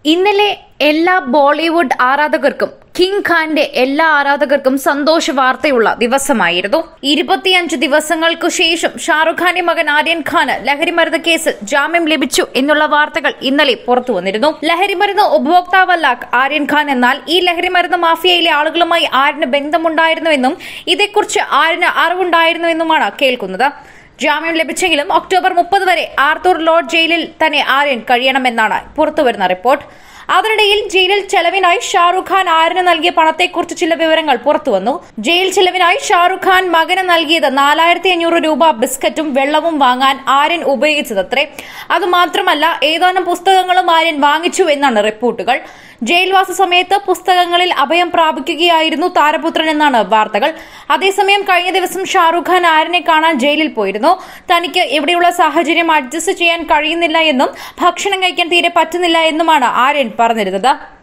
ഇന്നലെ എല്ലാ ബോളിവുഡ് ആരാധകർക്കും കിങ് ഖാന്റെ എല്ലാ ആരാധകർക്കും സന്തോഷ വാർത്തയുള്ള ദിവസമായിരുന്നു ഇരുപത്തിയഞ്ച് ദിവസങ്ങൾക്കു ശേഷം ഷാറുഖ് ഖാന്റെ മകൻ ആര്യൻ ഖാന് ലഹരിമരുന്ന് കേസിൽ ജാമ്യം ലഭിച്ചു എന്നുള്ള വാർത്തകൾ ഇന്നലെ പുറത്തു വന്നിരുന്നു ലഹരിമരുന്ന് ഉപഭോക്താവല്ല ആര്യൻ ഖാൻ എന്നാൽ ഈ ലഹരിമരുന്ന് മാഫിയയിലെ ആളുകളുമായി ആര്യന് ബന്ധമുണ്ടായിരുന്നുവെന്നും ഇതേക്കുറിച്ച് ആര്യന് അറിവുണ്ടായിരുന്നുവെന്നുമാണ് കേൾക്കുന്നത് ജാമ്യം ലഭിച്ചെങ്കിലും ഒക്ടോബർ മുപ്പത് വരെ ആർത്തൂർ ലോഡ് ജയിലിൽ തന്നെ ആര്യൻ കഴിയണമെന്നാണ് പുറത്തുവരുന്ന റിപ്പോർട്ട് അതിനിടയിൽ ജയിലിൽ ചെലവിനായി ഷാറുഖ് ഖാൻ ആര്യന് നൽകിയ പണത്തെക്കുറിച്ച് ചില വിവരങ്ങൾ പുറത്തുവന്നു ജയിൽ ചെലവിനായി ഷാറുഖ് ഖാൻ മകന് നൽകിയത് നാലായിരത്തി അഞ്ഞൂറ് രൂപ ബിസ്ക്കറ്റും വെള്ളവും വാങ്ങാൻ ആര്യൻ ഉപയോഗിച്ചതത്രേ അതുമാത്രമല്ല ഏതാനും പുസ്തകങ്ങളും ആര്യൻ വാങ്ങിച്ചു എന്നാണ് റിപ്പോർട്ടുകൾ ജയിൽവാസ സമയത്ത് പുസ്തകങ്ങളിൽ അഭയം പ്രാപിക്കുകയായിരുന്നു താരപുത്രൻ എന്നാണ് വാർത്തകൾ അതേസമയം കഴിഞ്ഞ ദിവസം ഷാറുഖ് ഖാൻ ആര്യനെ കാണാൻ ജയിലിൽ പോയിരുന്നു തനിക്ക് ഇവിടെയുള്ള സാഹചര്യം അഡ്ജസ്റ്റ് ചെയ്യാൻ കഴിയുന്നില്ല എന്നും ഭക്ഷണം കഴിക്കാൻ തീരെ പറ്റുന്നില്ല എന്നുമാണ് ആര്യൻ പറഞ്ഞിരുന്നത്